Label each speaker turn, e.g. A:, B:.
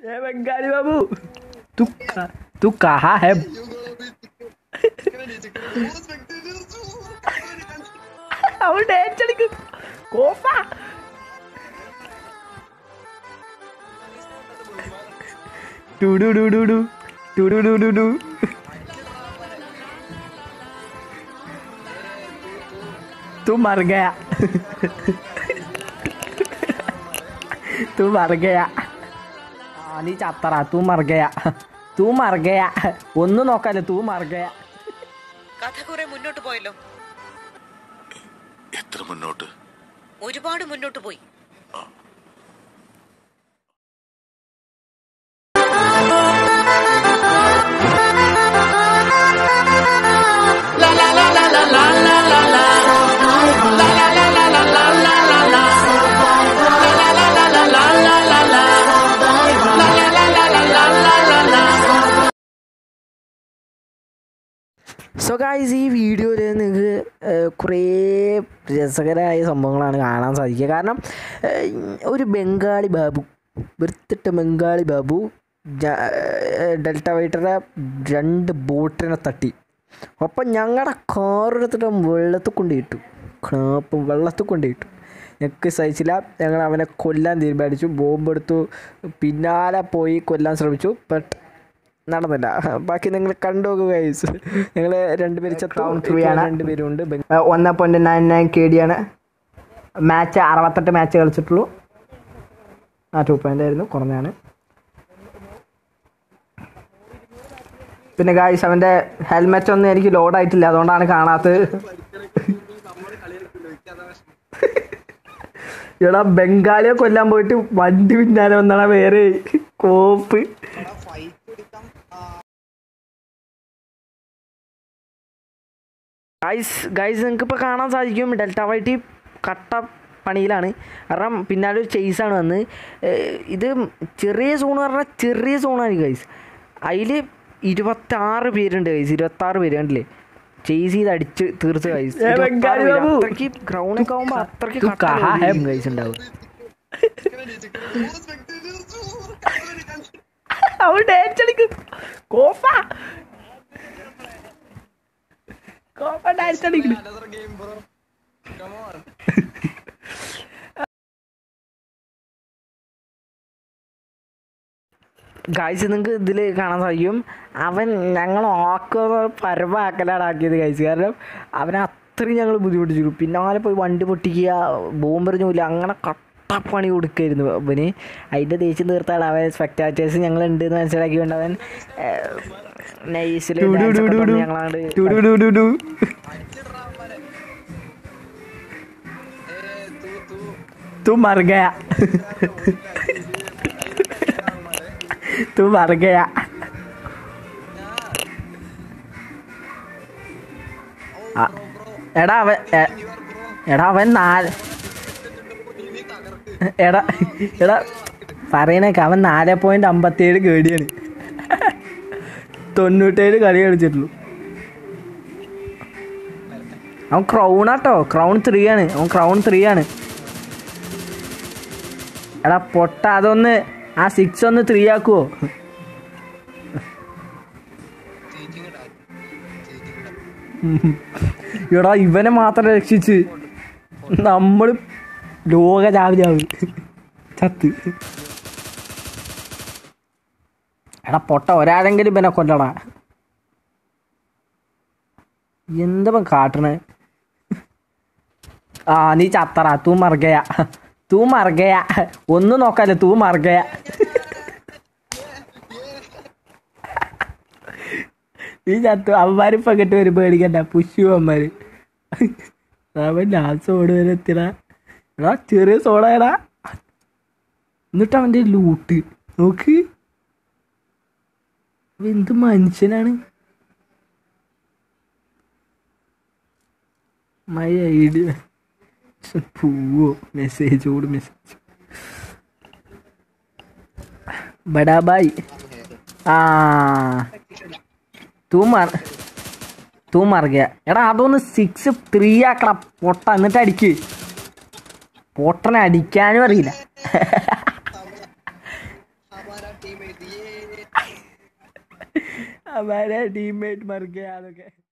A: ए बंगाली बाबू तू तू कहाँ है അവൾ ഡാൻസ് കളിക്കും കോപ്പ ടു ഡു ഡു ഡു ഡു ടു ഡു ഡു ഡു ഡു तू मर गया तू मर गया ആ നീ ചത്തറ തൂ മർഗയ തൂ മർഗയ ഒന്നും നോക്കാല്ലേ തൂ മർഗയ
B: കഥ കുറെ മുന്നോട്ട് പോയല്ലോ
C: എത്ര മുന്നോട്ട്
B: ഒരുപാട് മുന്നോട്ട് പോയി
A: സോ ഗായ്സ് ഈ വീഡിയോയിൽ നിങ്ങൾക്ക് കുറേ രസകരമായ സംഭവങ്ങളാണ് കാണാൻ സാധിക്കുക കാരണം ഏഹ്, ഒരു ബംഗാളി ബാബു വൃത്തിട്ട ബംഗാളി ബാബു ജ- ഏഹ്, ഡെൽറ്റ വൈറ്ററെ രണ്ട് ബോട്ടിനെ തട്ടി അപ്പം ഞങ്ങളുടെ കാറെടുത്തിട്ട് വെള്ളത്തിൽ കൊണ്ടിട്ടു അപ്പം വെള്ളത്തിൽ കൊണ്ടിട്ടു ഞങ്ങൾക്ക് സഹിച്ചില്ല ഞങ്ങൾ അവനെ കൊല്ലാൻ തീരുമാനിച്ചു ബോംബെടുത്തു പിന്നാലെ പോയി കൊല്ലാൻ ശ്രമിച്ചു ബട്ട് നടന്നില്ല ബാക്കി നിങ്ങൾ കണ്ടോക്കുക ഗൈസ് ഞങ്ങൾ രണ്ടുപേര് രണ്ടുപേരും ഉണ്ട് ഒന്ന് point nine nine K D ആണ് മാച്ച് അറുപത്തെട്ട് മാച്ച് കളിച്ചിട്ടുള്ളൂ ആ ടു പോയിന്റ് ആയിരുന്നു കുറഞ്ഞാണ് പിന്നെ ഗായ്സ് അവൻ്റെ ഹെൽമെറ്റ് ഒന്നും എനിക്ക് ലോഡ് ആയിട്ടില്ല അതുകൊണ്ടാണ് കാണാത്തത് എടാ ബംഗാളിയെ കൊല്ലാൻ പോയിട്ട് വണ്ടി പിന്നാലെ വന്നാണ് വേറെ കോപ്പ് ഗൈസ് ഗൈസ് നിങ്ങൾക്ക് ഇപ്പോൾ കാണാൻ സാധിക്കും ഡെൽറ്റ വൈറ്റി കട്ട പണിയിലാണ് കാരണം പിന്നാലെ ഒരു ചേസാണ് വന്ന് ഏഹ് ഇത് ചെറിയ സോൺ പറഞ്ഞാൽ ചെറിയ സോണാണ് ഗൈസ് അതിൽ ഇരുപത്താറ് പേരുണ്ട് ഗൈസ് ഇരുപത്താറ് പേര് കണ്ടില്ലേ ചേസ് ചെയ്ത് അടിച്ച് തീർത്ത് ഗൈസ് അത്രയ്ക്ക് ഗ്രൗണ്ടൊക്കെ ആകുമ്പോൾ അത്രയ്ക്ക് ഗൈസ് ഉണ്ടാവും അവൾ ഡാൻസ് കളിക്കും കോപ്പ കോപ്പ ഡാൻസ് കളിക്കുന്നു ഗൈസ് നിങ്ങൾക്ക് ഇതിൽ കാണാൻ സാധിക്കും അവൻ ഞങ്ങൾ ആക്കുക പരമാക്കലാണ് ആക്കിയത് ഗൈസ് കാരണം അവനെ അത്രയും ഞങ്ങൾ ബുദ്ധിമുട്ടിച്ചു പിന്നാലെ പോയി വണ്ടി പൊട്ടിക്കുക ബോംബെറിഞ്ഞില്ല അങ്ങനെ കട്ടപ്പണി കൊടുക്കായിരുന്നു അവന് അതിൻ്റെ ദേഷ്യം തീർത്താണ് അവൻ സ്പെക്ടാറ്റേഴ്സ് ഞങ്ങൾ ഉണ്ട് എന്ന് മനസ്സിലാക്കിക്കൊണ്ട് അവൻ നൈസിൽ ഞങ്ങളാണ്ട് तू मर गया तू मर गया ആ, എടാ അവൻ എ- എടാ അവൻ നാല് എടാ എടാ പറയണേക്ക അവൻ നാല് പോയിന്റ് അമ്പത്തിയേഴ് കേടിയാണ് തൊണ്ണൂറ്റേഴ് കളി കളിച്ചിട്ടുള്ളൂ അവൻ ക്രൗൺ ആട്ടോ ക്രൗൺ ത്രീ ആണ് അവൻ ക്രൗൺ ത്രീ ആണ് എടാ പൊട്ട അതൊന്ന് ആ സിക്സ് ഒന്ന് ത്രീ ആക്കുവോ എടാ ഇവനെ മാത്രം രക്ഷിച്ച് നമ്മൾ ലോക ചാവിലാവ് ചത്ത് എടാ പൊട്ട ഒരാളെങ്കിലും ഇവനെ കൊല്ലടാ എന്താ കാട്ടണേ ആ നീ ചത്തറ തൂ മർഗയ തൂ മർഗയ ഒന്നും നോക്കാല്ലേ തൂ മർഗയ നീ ചത്തു അവന്മാര് പകട്ട് വരും പേടിക്കണ്ട പുഷു അവന്മാര് അവൻ ലാസ്റ്റ് സോഡ് വരെ എത്തിടാ എടാ ചെറിയ സോഡാടാ എന്നിട്ട് അവന്റെ ലൂട്ട് നോക്ക് അവൻ എന്ത് മനുഷ്യനാണ് മൈ ഐഡിയ പൂവോ മെസ്സേജോട് മെസ്സേജ് ബടാ ബായ് ആ തൂ മാർ തൂ മറിയ എടാ അതൊന്ന് സിക്സ് ത്രീ ആക്കട പൊട്ട എന്നിട്ട് അടിക്ക് പൊട്ടനെ അടിക്കാനും അറിയില്ല हमारा टीममेट मर गया अതൊക്കെ